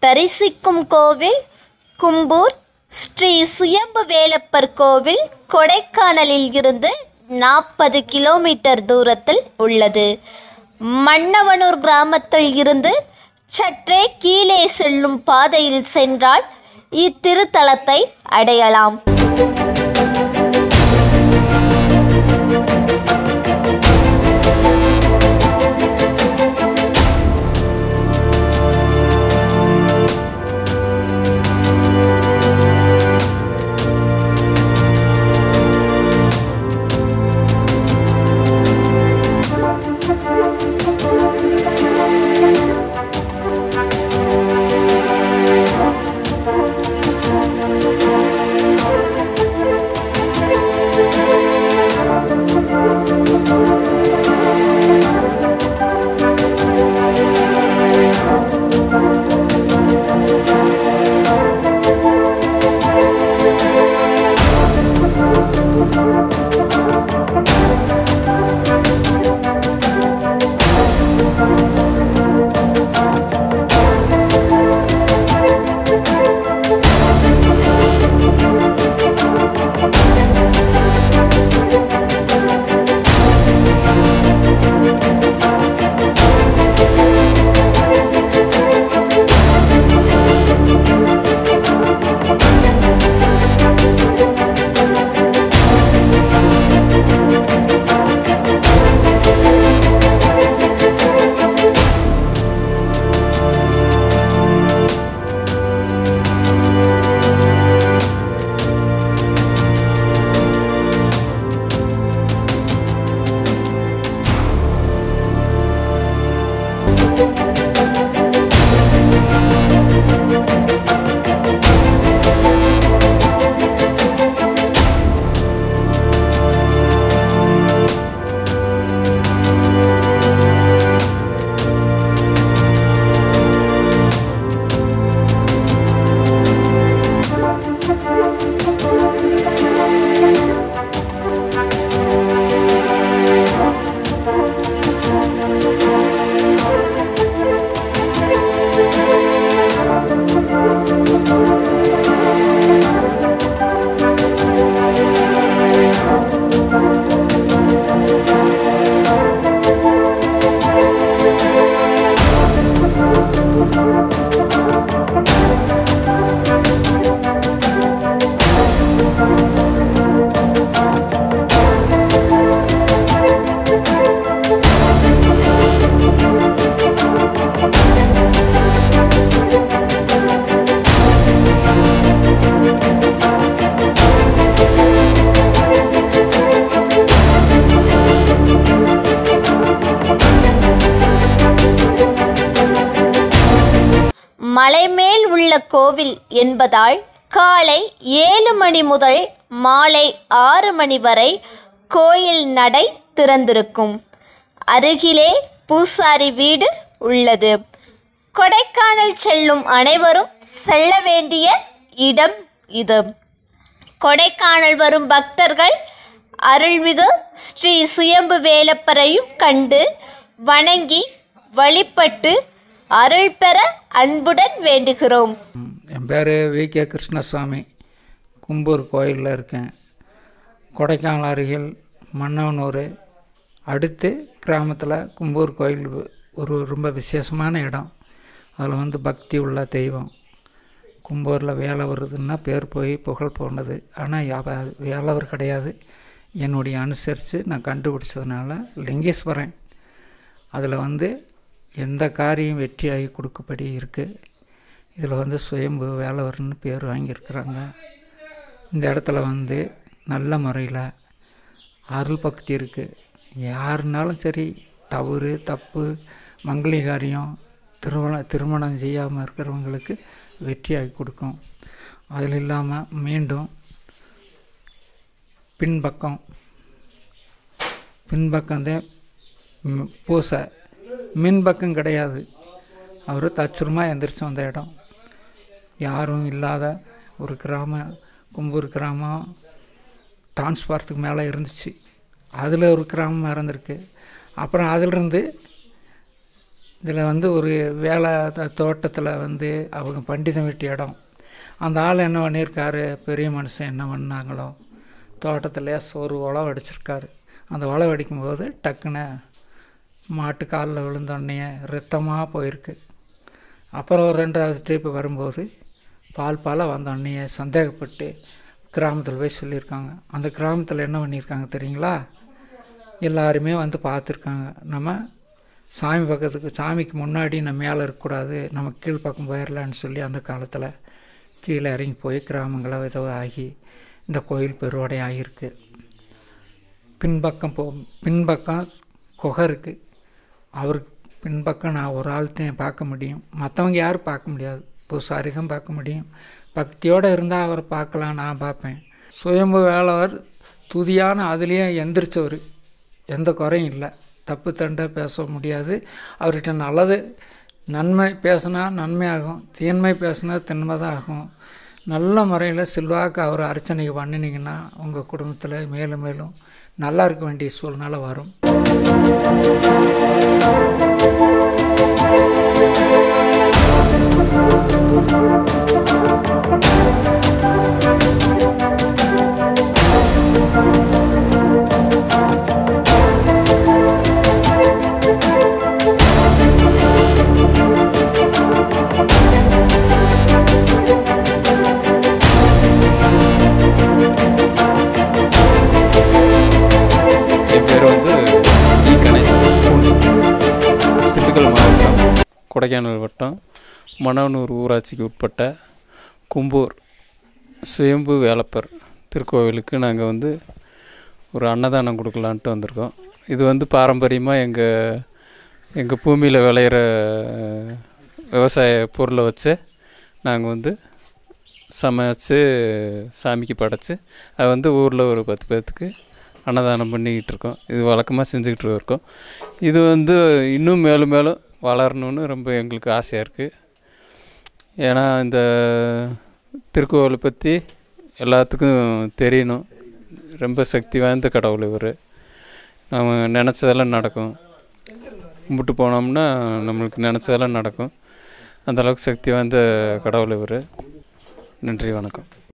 தரிசிக்கும் கோவில் கும்பூர் ஸ்ரீ சுயம்பு வேலப்பர் கோவில் கொடைக்கானலில் இருந்து நாற்பது கிலோமீட்டர் தூரத்தில் உள்ளது மன்னவனூர் கிராமத்தில் இருந்து சற்றே கீழே செல்லும் பாதையில் சென்றால் இத்திருத்தலத்தை அடையலாம் மலைமேல் உள்ள கோவில் என்பதால் காலை ஏழு மணி முதல் மாலை ஆறு மணி வரை கோயில் நடை திறந்திருக்கும் அருகிலே பூசாரி வீடு உள்ளது கொடைக்கானல் செல்லும் அனைவரும் செல்ல வேண்டிய இடம் இது கொடைக்கானல் வரும் பக்தர்கள் அருள்மிகு ஸ்ரீ சுயம்பு வேலப்பரையும் கண்டு வணங்கி வழிபட்டு அருள் பெற அன்புடன் வேண்டுகிறோம் என் பேர் வி கே கிருஷ்ணசாமி கும்பூர் கோயிலில் இருக்கேன் கொடைக்கானல் அருகில் மன்னவனூர் அடுத்து கிராமத்தில் கும்பூர் கோயில் ஒரு ரொம்ப விசேஷமான இடம் அதில் வந்து பக்தி உள்ள தெய்வம் கும்பூரில் வேலை வருதுன்னா பேர் போய் புகழ் போனது ஆனால் அவ வேலவர் கிடையாது என்னுடைய அனுசரித்து நான் கண்டுபிடிச்சதுனால லிங்கேஸ்வரன் அதில் வந்து எந்த காரியம் வெற்றியாகி கொடுக்கப்படி இருக்குது இதில் வந்து சுயம்பு வேலவர்னு பேர் வாங்கியிருக்கிறாங்க இந்த இடத்துல வந்து நல்ல முறையில் அருள் பக்தி இருக்குது யாருனாலும் சரி தவறு தப்பு மங்களி காரியம் திருமணம் திருமணம் செய்யாமல் இருக்கிறவங்களுக்கு வெற்றியாகி கொடுக்கும் அதில் இல்லாமல் மீண்டும் பின்பக்கம் பின்பக்கம்தான் ம், பூசை மின்பக்கம் கிடையாது அவர் தச்சுரமாக எந்திரிச்சு வந்த இடம் யாரும் இல்லாத ஒரு கிராமம் கும்பூர் கிராமம் டிரான்ஸ்பாரத்துக்கு மேலே இருந்துச்சு அதில் ஒரு கிராமம் இருந்திருக்கு அப்புறம் அதிலிருந்து இதில் வந்து ஒரு வேலை தோட்டத்தில் வந்து அவங்க பண்டிதம் வீட்டு இடம் அந்த ஆள் என்ன பண்ணியிருக்காரு பெரிய மனுஷன் என்ன பண்ணாங்களோ தோட்டத்தில் ஒரு உழவு அடிச்சிருக்காரு அந்த உழவு அடிக்கும்போது டக்குன்னு மாட்டு காலில் விழுந்தோடனே ரத்தமாக போயிருக்கு அப்புறம் ஒரு ரெண்டாவது ட்ரிப்பு வரும்போது பால் பாலாக வந்தோடனே சந்தேகப்பட்டு கிராமத்தில் போய் சொல்லியிருக்காங்க அந்த கிராமத்தில் என்ன பண்ணியிருக்காங்க தெரியுங்களா எல்லாருமே வந்து பார்த்துருக்காங்க நம்ம சாமி பக்கத்துக்கு சாமிக்கு முன்னாடி நம்ம மேலே இருக்கக்கூடாது நம்ம கீழ் பக்கம் போயிடலான்னு சொல்லி அந்த காலத்தில் கீழே இறங்கி போய் கிராமங்களை ஏதோ ஆகி இந்த கோயில் பெருவடை ஆகியிருக்கு பின்பக்கம் போ பின்பக்கம் குகை இருக்குது அவருக்கு பின்பக்கம் நான் ஒரு ஆள் தான் பார்க்க முடியும் மற்றவங்க யாரும் பார்க்க முடியாது பூசாரி தான் பார்க்க முடியும் பக்தியோடு இருந்தால் அவரை பார்க்கலாம் நான் பார்ப்பேன் சுயம்பு வேலவர் துதியான அதுலேயே எந்திரிச்சவர் எந்த குறையும் இல்லை தப்பு தண்டை பேச முடியாது அவர்கிட்ட நல்லது நன்மை பேசினா நன்மையாகும் தீன்மை பேசினா தின்மை தான் ஆகும் நல்ல முறையில் செல்வாக்கு அவர் அர்ச்சனை பண்ணினீங்கன்னா உங்கள் குடும்பத்தில் மேலும் மேலும் நல்லா இருக்க வேண்டிய சூழ்நிலை வரும் என் பேர் வந்து இ கணேசன் பூண்டி திண்டுக்கல் மாவட்டம் கொடைக்கானல் வட்டம் மணவனூர் ஊராட்சிக்கு உட்பட்ட கும்பூர் சுயம்பு வேலப்பர் திருக்கோவிலுக்கு நாங்கள் வந்து ஒரு அன்னதானம் கொடுக்கலான்ட்டு வந்திருக்கோம் இது வந்து பாரம்பரியமாக எங்கள் எங்கள் பூமியில் விளையிற விவசாய பொருளை வச்சு நாங்கள் வந்து சமைச்சு சாமிக்கு படைச்சு அது வந்து ஊரில் ஒரு பத்து பேர்த்துக்கு அன்னதானம் பண்ணிக்கிட்டு இருக்கோம் இது வழக்கமாக செஞ்சுக்கிட்டு இருக்கோம் இது வந்து இன்னும் மேலும் மேலும் வளரணும்னு ரொம்ப எங்களுக்கு ஆசையாக இருக்குது ஏன்னா இந்த திருக்கோவிலை பற்றி எல்லாத்துக்கும் தெரியணும் ரொம்ப சக்தி வாய்ந்த கடவுள் இவர் நம்ம நினச்சதெல்லாம் நடக்கும் கும்பிட்டு போனோம்னா நம்மளுக்கு நினச்சதெல்லாம் நடக்கும் அந்த அளவுக்கு சக்தி வாய்ந்த கடவுள் இவர் நன்றி வணக்கம்